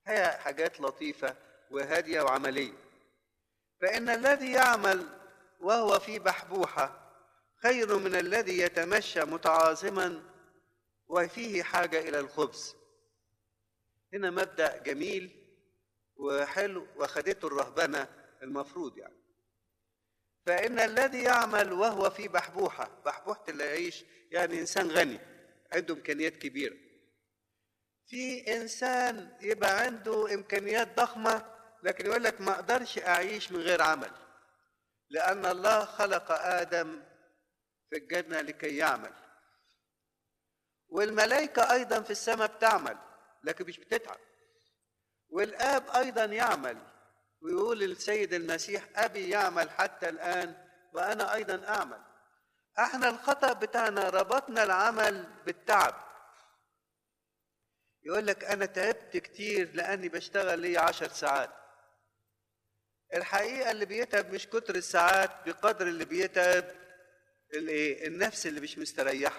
هي حاجات لطيفة وهادية وعملية فإن الذي يعمل وهو في بحبوحة خير من الذي يتمشى متعاظما وفيه حاجة إلى الخبز هنا مبدأ جميل وحلو وخدته الرهبنة المفروض يعني فإن الذي يعمل وهو في بحبوحة بحبوحة اللي يعيش يعني إنسان غني عنده إمكانيات كبيرة في إنسان يبقى عنده إمكانيات ضخمة لكن يقول لك ما أقدرش أعيش من غير عمل لأن الله خلق آدم في الجنة لكي يعمل والملائكة أيضا في السماء بتعمل لكن مش بتتعب والآب أيضا يعمل ويقول السيد المسيح أبي يعمل حتى الآن وأنا أيضا أعمل احنا الخطأ بتاعنا ربطنا العمل بالتعب يقول لك أنا تعبت كتير لأني بشتغل لي عشر ساعات الحقيقة اللي بيتعب مش كتر الساعات بقدر اللي بيتعب الايه النفس اللي مش مستريحة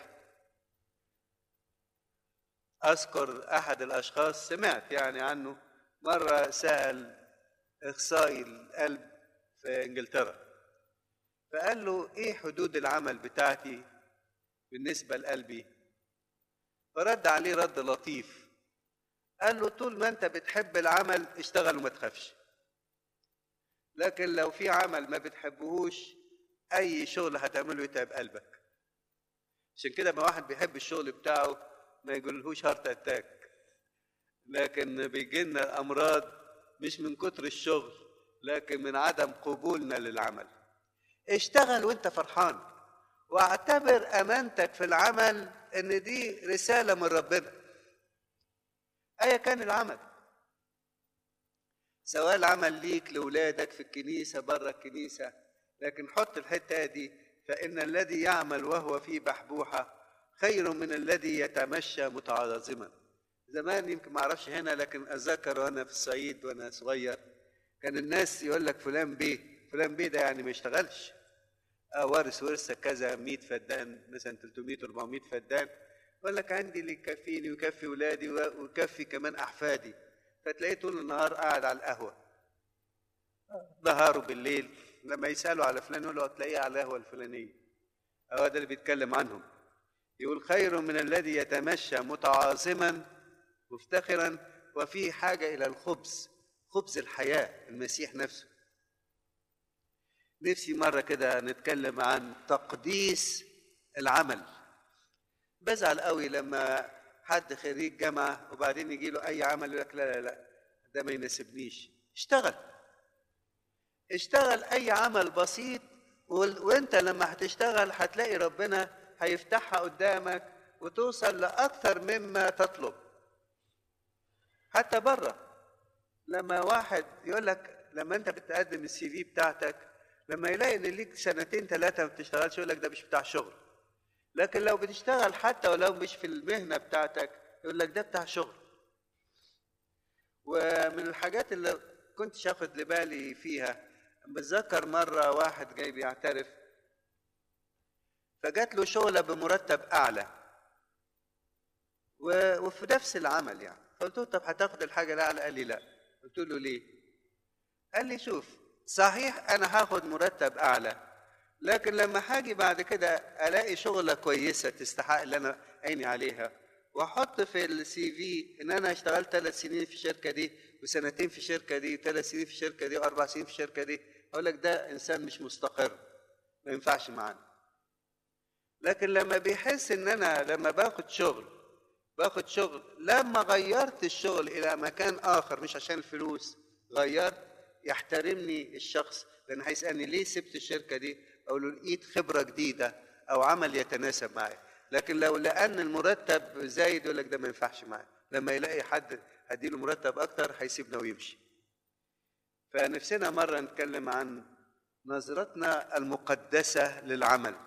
أذكر أحد الأشخاص سمعت يعني عنه مرة سأل إخصائي القلب في إنجلترا فقال له إيه حدود العمل بتاعتي بالنسبة لقلبي فرد عليه رد لطيف قال له طول ما أنت بتحب العمل اشتغل وما تخافش لكن لو في عمل ما بتحبهوش أي شغل هتعمله يتعب قلبك عشان كده ما واحد بيحب الشغل بتاعه ما يقولهوش هارت اتاك لكن بيجي لنا امراض مش من كتر الشغل لكن من عدم قبولنا للعمل اشتغل وانت فرحان واعتبر امانتك في العمل ان دي رساله من ربنا ايا كان العمل سواء العمل ليك لاولادك في الكنيسه بره الكنيسه لكن حط الحته دي فان الذي يعمل وهو في بحبوحه خير من الذي يتمشى متعاظما زمان يمكن ما اعرفش هنا لكن اتذكر وانا في الصعيد وانا صغير كان الناس يقول لك فلان بيه فلان بيه ده يعني ما يشتغلش آه وارث ورثه كذا 100 فدان مثلا 300 400 فدان يقول لك عندي اللي يكفيني ويكفي ولادي ويكفي كمان احفادي فتلاقيه طول النهار قاعد على القهوه نهاره بالليل لما يسالوا على فلان يقول له تلاقيه على القهوه الفلانيه هو ده اللي بيتكلم عنهم يقول خير من الذي يتمشى متعاظما مفتخرا وفيه حاجة إلى الخبز خبز الحياة المسيح نفسه نفسي مرة كده نتكلم عن تقديس العمل بزعل قوي لما حد خريج جامعة وبعدين يجي له أي عمل يقول لك لا لا لا ده ما يناسبنيش اشتغل اشتغل أي عمل بسيط وانت لما هتشتغل هتلاقي ربنا هيفتحها قدامك وتوصل لأكثر مما تطلب حتى بره لما واحد يقول لك لما انت بتقدم السي في بتاعتك لما يلاقي ان ليك سنتين ثلاثه ما بتشتغلش يقول لك ده مش بتاع شغل لكن لو بتشتغل حتى ولو مش في المهنه بتاعتك يقول لك ده بتاع شغل ومن الحاجات اللي كنت اخد لبالي فيها بتذكر مره واحد جاي بيعترف فجات له شغله بمرتب اعلى وفي نفس العمل يعني قلت له طب هتاخد الحاجه الاعلى قال لي لا قلت له ليه قال لي شوف صحيح انا هاخد مرتب اعلى لكن لما هاجي بعد كده الاقي شغله كويسه تستحق اللي انا عيني عليها واحط في السي في ان انا اشتغلت ثلاث سنين في الشركه دي وسنتين في الشركه دي وثلاث سنين في الشركه دي واربع سنين في الشركه دي اقول لك ده انسان مش مستقر ما ينفعش معانا لكن لما بيحس ان انا لما باخد شغل باخد شغل لما غيرت الشغل الى مكان اخر مش عشان الفلوس غيرت يحترمني الشخص لان هيسالني ليه سبت الشركه دي او له لقيت خبره جديده او عمل يتناسب معي لكن لو لان المرتب زايد يقول لك ده ما ينفعش معايا لما يلاقي حد هديله مرتب اكتر هيسيبنا ويمشي فنفسنا مره نتكلم عن نظرتنا المقدسه للعمل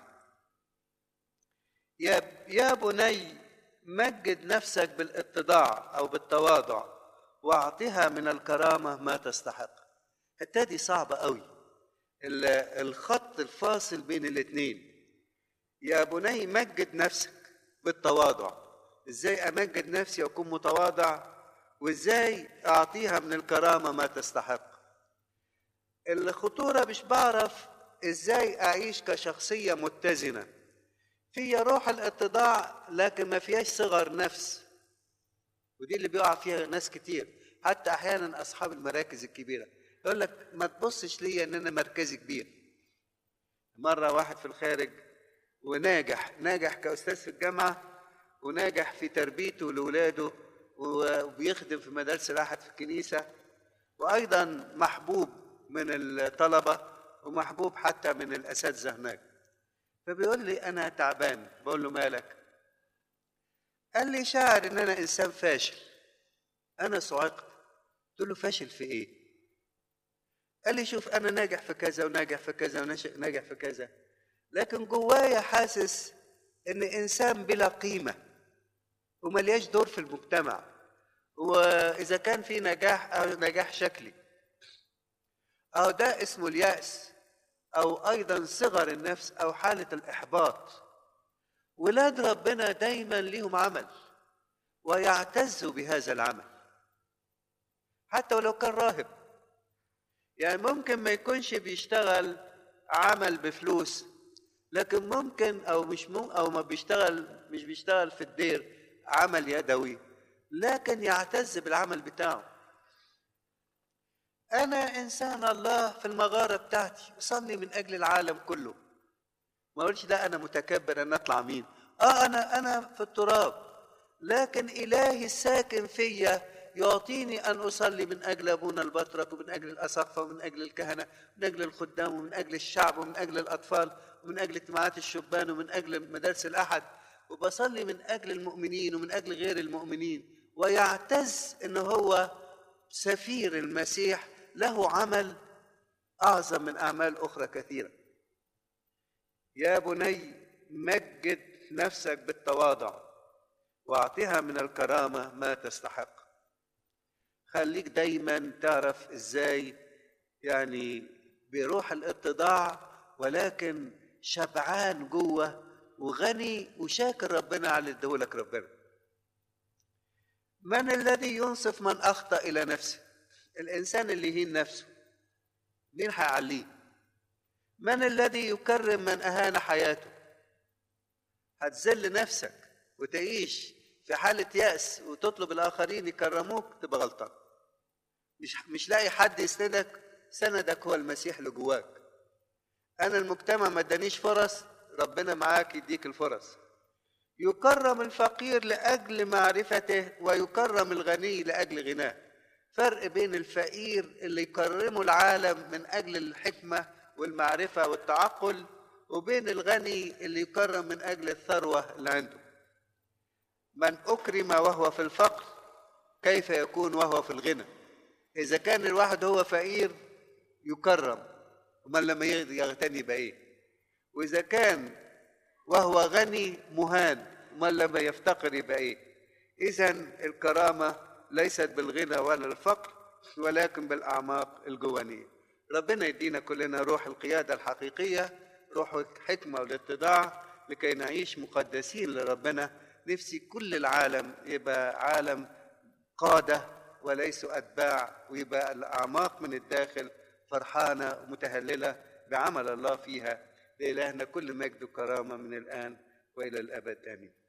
يا يا بني مجد نفسك بالاتضاع او بالتواضع واعطها من الكرامه ما تستحق الحته دي صعبه قوي الخط الفاصل بين الاثنين يا بني مجد نفسك بالتواضع ازاي امجد نفسي واكون متواضع وازاي اعطيها من الكرامه ما تستحق الخطوره مش بعرف ازاي اعيش كشخصيه متزنه فيا روح الاتضاع لكن ما فيهاش صغر نفس ودي اللي بيقع فيها ناس كتير حتى احيانا اصحاب المراكز الكبيره يقول لك ما تبصش ليا ان انا مركزي كبير مره واحد في الخارج وناجح ناجح كاستاذ في الجامعه وناجح في تربيته لاولاده وبيخدم في مدارس الاحد في الكنيسه وايضا محبوب من الطلبه ومحبوب حتى من الاساتذه هناك فبيقول لي انا تعبان بقول له مالك قال لي شاعر ان انا انسان فاشل انا صعقت قلت له فاشل في ايه قال لي شوف انا ناجح في كذا وناجح في كذا وناجح في كذا لكن جوايا حاسس ان انسان بلا قيمه وملياش دور في المجتمع واذا كان في نجاح او نجاح شكلي او ده اسمه الياس او ايضا صغر النفس او حاله الاحباط ولاد ربنا دايما ليهم عمل ويعتزوا بهذا العمل حتى ولو كان راهب يعني ممكن ما يكونش بيشتغل عمل بفلوس لكن ممكن او مش مم او ما بيشتغل مش بيشتغل في الدير عمل يدوي لكن يعتز بالعمل بتاعه انا انسان الله في المغاره بتاعتي بصلي من اجل العالم كله ما اقولش ده انا متكبر ان اطلع مين اه انا انا في التراب لكن الهي الساكن فيا يعطيني ان اصلي من اجل ابونا البطرك ومن اجل الاسقفه ومن اجل الكهنه ومن اجل الخدام ومن اجل الشعب ومن اجل الاطفال ومن اجل اجتماعات الشبان ومن اجل مدارس الاحد وبصلي من اجل المؤمنين ومن اجل غير المؤمنين ويعتز ان هو سفير المسيح له عمل اعظم من اعمال اخرى كثيره يا بني مجد نفسك بالتواضع واعطها من الكرامه ما تستحق خليك دايما تعرف ازاي يعني بروح الاتضاع ولكن شبعان جوه وغني وشاكر ربنا على اللي ادولك ربنا من الذي ينصف من اخطا الى نفسه الانسان اللي يهين نفسه مين هيعليه من الذي يكرم من اهان حياته هتذل نفسك وتعيش في حالة يأس وتطلب الآخرين يكرموك تبقى غلطان مش مش لاقي حد يسندك سندك هو المسيح اللي جواك أنا المجتمع ما ادانيش فرص ربنا معاك يديك الفرص يكرم الفقير لأجل معرفته ويكرم الغني لأجل غناه فرق بين الفقير اللي يكرمه العالم من أجل الحكمة والمعرفة والتعقل وبين الغني اللي يكرم من أجل الثروة اللي عنده من أكرم وهو في الفقر كيف يكون وهو في الغنى إذا كان الواحد هو فقير يكرم ومن لما يغتني بإيه وإذا كان وهو غني مهان ومن لما يفتقر يبقى إيه إذا الكرامة ليست بالغنى ولا الفقر ولكن بالأعماق الجوانية ربنا يدينا كلنا روح القيادة الحقيقية روح الحكمة والاتضاع لكي نعيش مقدسين لربنا نفسي كل العالم يبقى عالم قادة وليسوا أتباع ويبقى الأعماق من الداخل فرحانة ومتهللة بعمل الله فيها لإلهنا كل مجد وكرامة من الآن وإلى الأبد آمين